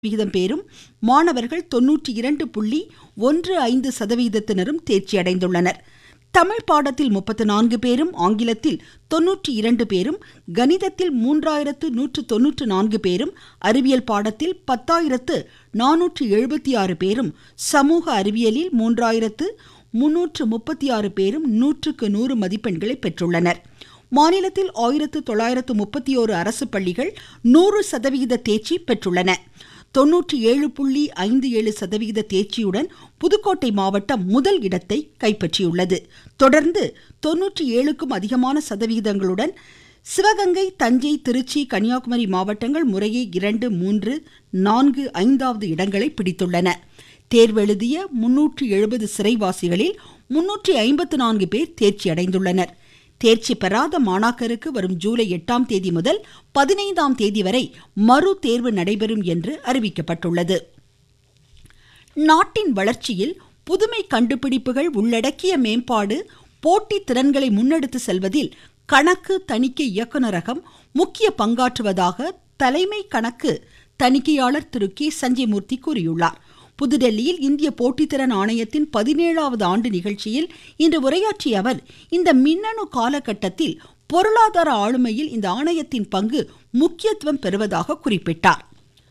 விகிதம் பேரும் மாணவர்கள் தொன்னூற்றி இரண்டு புள்ளி ஒன்று ஐந்து சதவீதத்தினரும் தேர்ச்சி அடைந்துள்ளனர் தமிழ் பாடத்தில் முப்பத்து நான்கு பேரும் ஆங்கிலத்தில் தொன்னூற்றி இரண்டு பேரும் கணிதத்தில் மூன்றாயிரத்து நூற்று தொன்னூற்று நான்கு பேரும் அறிவியல் பாடத்தில் பத்தாயிரத்து நானூற்று எழுபத்தி ஆறு பேரும் சமூக அறிவியலில் மூன்றாயிரத்து முன்னூற்று முப்பத்தி ஆறு பேரும் நூற்றுக்கு நூறு மதிப்பெண்களை பெற்றுள்ளனர் மாநிலத்தில் ஆயிரத்து தொள்ளாயிரத்து முப்பத்தி ஓரு அரசு பள்ளிகள் நூறு சதவிகித தேர்ச்சி பெற்றுள்ளன தொன்னூற்றி ஏழு புள்ளி ஐந்து ஏழு சதவிகித தேர்ச்சியுடன் புதுக்கோட்டை மாவட்டம் முதல் இடத்தை கைப்பற்றியுள்ளது தொடர்ந்து தொன்னூற்றி ஏழுக்கும் அதிகமான சதவிகிதங்களுடன் சிவகங்கை தஞ்சை திருச்சி கன்னியாகுமரி மாவட்டங்கள் முறையே இரண்டு மூன்று நான்கு ஐந்தாவது இடங்களை பிடித்துள்ளன தேர்வெழுதிய முன்னூற்றி எழுபது சிறைவாசிகளில் முன்னூற்றி ஐம்பத்து நான்கு பேர் தேர்ச்சி அடைந்துள்ளனர் தேர்ச்சி பெறாத மாணாக்கருக்கு வரும் ஜூலை எட்டாம் தேதி முதல் பதினைந்தாம் தேதி வரை மறு தேர்வு நடைபெறும் என்று அறிவிக்கப்பட்டுள்ளது நாட்டின் வளர்ச்சியில் புதுமை கண்டுபிடிப்புகள் உள்ளடக்கிய மேம்பாடு போட்டி திறன்களை முன்னெடுத்து செல்வதில் கணக்கு தணிக்கை இயக்குநரகம் முக்கிய பங்காற்றுவதாக தலைமை கணக்கு தணிக்கையாளர் திரு கே சஞ்சய்மூர்த்தி கூறியுள்ளார் புதுடெல்லியில் இந்திய போட்டித்திறன் ஆணையத்தின் பதினேழாவது ஆண்டு நிகழ்ச்சியில் இன்று உரையாற்றிய அவர் இந்த மின்னணு காலகட்டத்தில் பொருளாதார ஆளுமையில் இந்த ஆணையத்தின் பங்கு முக்கியத்துவம் பெறுவதாக குறிப்பிட்டார்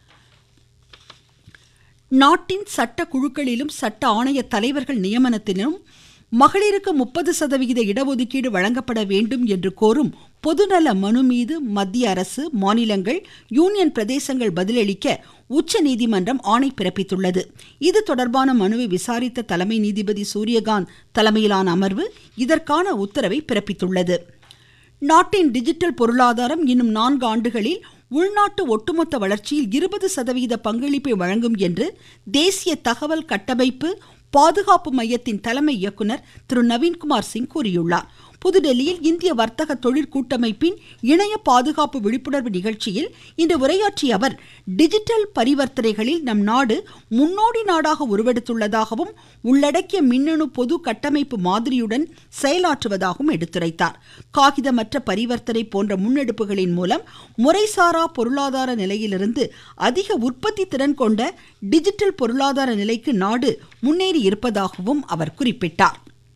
நாட்டின் சட்ட குழுக்களிலும் சட்ட ஆணைய தலைவர்கள் நியமனத்திலும் மகளிருக்கு முப்பது சதவிகித இடஒதுக்கீடு வழங்கப்பட வேண்டும் என்று கோரும் பொதுநல மனு மீது மத்திய அரசு மாநிலங்கள் யூனியன் பிரதேசங்கள் பதிலளிக்க உச்சநீதிமன்றம் ஆணை பிறப்பித்துள்ளது இது தொடர்பான மனுவை விசாரித்த தலைமை நீதிபதி சூரியகாந்த் தலைமையிலான அமர்வு இதற்கான உத்தரவை பிறப்பித்துள்ளது நாட்டின் டிஜிட்டல் பொருளாதாரம் இன்னும் நான்கு ஆண்டுகளில் உள்நாட்டு ஒட்டுமொத்த வளர்ச்சியில் இருபது சதவீத பங்களிப்பை வழங்கும் என்று தேசிய தகவல் கட்டமைப்பு பாதுகாப்பு மையத்தின் தலைமை இயக்குனர் திரு நவீன்குமார் சிங் கூறியுள்ளார் புதுடெல்லியில் இந்திய வர்த்தக தொழில் கூட்டமைப்பின் இணைய பாதுகாப்பு விழிப்புணர்வு நிகழ்ச்சியில் இன்று உரையாற்றிய அவர் டிஜிட்டல் பரிவர்த்தனைகளில் நம் நாடு முன்னோடி நாடாக உருவெடுத்துள்ளதாகவும் உள்ளடக்கிய மின்னணு பொது கட்டமைப்பு மாதிரியுடன் செயலாற்றுவதாகவும் எடுத்துரைத்தார் காகிதமற்ற பரிவர்த்தனை போன்ற முன்னெடுப்புகளின் மூலம் முறைசாரா பொருளாதார நிலையிலிருந்து அதிக உற்பத்தி திறன் கொண்ட டிஜிட்டல் பொருளாதார நிலைக்கு நாடு முன்னேறி இருப்பதாகவும் அவர் குறிப்பிட்டார்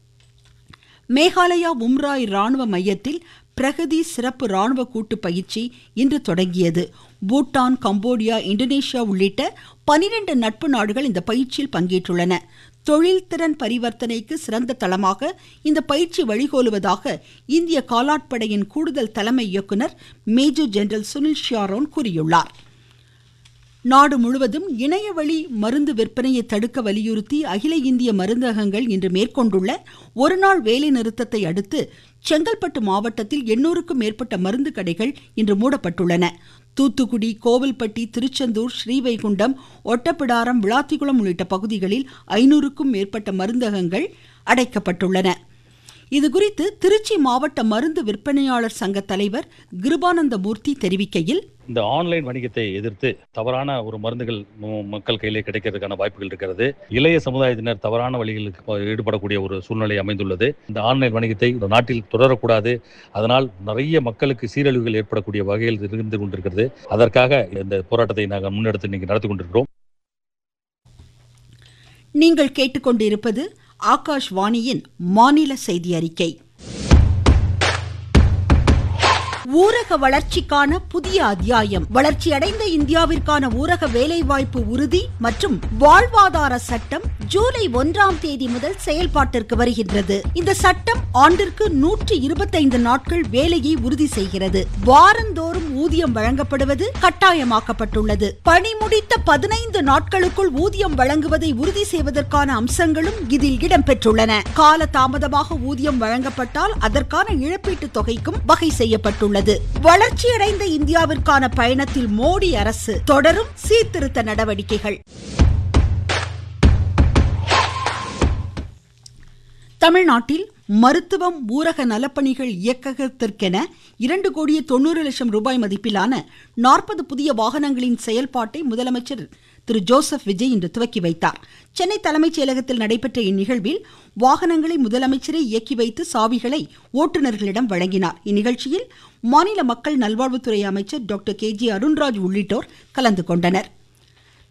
மேகாலயா உம்ராய் ராணுவ மையத்தில் பிரகதி சிறப்பு ராணுவ கூட்டு பயிற்சி இன்று தொடங்கியது பூட்டான் கம்போடியா இந்தோனேஷியா உள்ளிட்ட பனிரெண்டு நட்பு நாடுகள் இந்த பயிற்சியில் பங்கேற்றுள்ளன தொழில்திறன் பரிவர்த்தனைக்கு சிறந்த தளமாக இந்த பயிற்சி வழிகோலுவதாக இந்திய காலாட்படையின் கூடுதல் தலைமை இயக்குனர் மேஜர் ஜெனரல் சுனில் ஷியாரோன் கூறியுள்ளார் நாடு முழுவதும் இணையவழி மருந்து விற்பனையை தடுக்க வலியுறுத்தி அகில இந்திய மருந்தகங்கள் இன்று மேற்கொண்டுள்ள ஒருநாள் வேலை நிறுத்தத்தை அடுத்து செங்கல்பட்டு மாவட்டத்தில் எண்ணூறுக்கும் மேற்பட்ட மருந்து கடைகள் இன்று மூடப்பட்டுள்ளன தூத்துக்குடி கோவில்பட்டி திருச்செந்தூர் ஸ்ரீவைகுண்டம் ஒட்டப்பிடாரம் விளாத்திக்குளம் உள்ளிட்ட பகுதிகளில் ஐநூறுக்கும் மேற்பட்ட மருந்தகங்கள் அடைக்கப்பட்டுள்ளன இதுகுறித்து திருச்சி மாவட்ட மருந்து விற்பனையாளர் சங்க தலைவர் கிருபானந்த மூர்த்தி தெரிவிக்கையில் இந்த ஆன்லைன் வணிகத்தை எதிர்த்து தவறான ஒரு மருந்துகள் மக்கள் கையிலே கிடைக்கிறதுக்கான வாய்ப்புகள் இருக்கிறது இளைய சமுதாயத்தினர் தவறான வழிகளுக்கு ஈடுபடக்கூடிய ஒரு சூழ்நிலை அமைந்துள்ளது இந்த ஆன்லைன் வணிகத்தை இந்த நாட்டில் தொடரக்கூடாது அதனால் நிறைய மக்களுக்கு சீரழிவுகள் ஏற்படக்கூடிய வகையில் இருந்து கொண்டிருக்கிறது அதற்காக இந்த போராட்டத்தை நாங்கள் முன்னெடுத்து இன்னைக்கு நடத்தி கொண்டிருக்கிறோம் நீங்கள் கேட்டுக்கொண்டிருப்பது ஆகாஷ்வாணியின் மாநில செய்தி அறிக்கை ஊரக வளர்ச்சிக்கான புதிய அத்தியாயம் வளர்ச்சியடைந்த இந்தியாவிற்கான ஊரக வேலைவாய்ப்பு உறுதி மற்றும் வாழ்வாதார சட்டம் ஜூலை ஒன்றாம் தேதி முதல் செயல்பாட்டிற்கு வருகின்றது இந்த சட்டம் ஆண்டிற்கு நூற்றி இருபத்தைந்து நாட்கள் வேலையை உறுதி செய்கிறது வாரந்தோறும் ஊதியம் வழங்கப்படுவது கட்டாயமாக்கப்பட்டுள்ளது பணி முடித்த பதினைந்து நாட்களுக்குள் ஊதியம் வழங்குவதை உறுதி செய்வதற்கான அம்சங்களும் இதில் இடம்பெற்றுள்ளன கால தாமதமாக ஊதியம் வழங்கப்பட்டால் அதற்கான இழப்பீட்டு தொகைக்கும் வகை செய்யப்பட்டுள்ளது உள்ளது வளர்ச்சியடைந்த இந்தியாவிற்கான பயணத்தில் மோடி அரசு தொடரும் சீர்திருத்த நடவடிக்கைகள் தமிழ்நாட்டில் மருத்துவம் ஊரக நலப்பணிகள் இயக்ககத்திற்கென இரண்டு கோடியே தொண்ணூறு லட்சம் ரூபாய் மதிப்பிலான நாற்பது புதிய வாகனங்களின் செயல்பாட்டை முதலமைச்சர் திரு ஜோசப் விஜய் இன்று துவக்கி வைத்தார் சென்னை தலைமைச் செயலகத்தில் நடைபெற்ற இந்நிகழ்வில் வாகனங்களை முதலமைச்சரே இயக்கி வைத்து சாவிகளை ஓட்டுநர்களிடம் வழங்கினார் இந்நிகழ்ச்சியில் மாநில மக்கள் நல்வாழ்வுத்துறை அமைச்சர் டாக்டர் கே ஜி அருண்ராஜ் உள்ளிட்டோர் கலந்து கொண்டனர்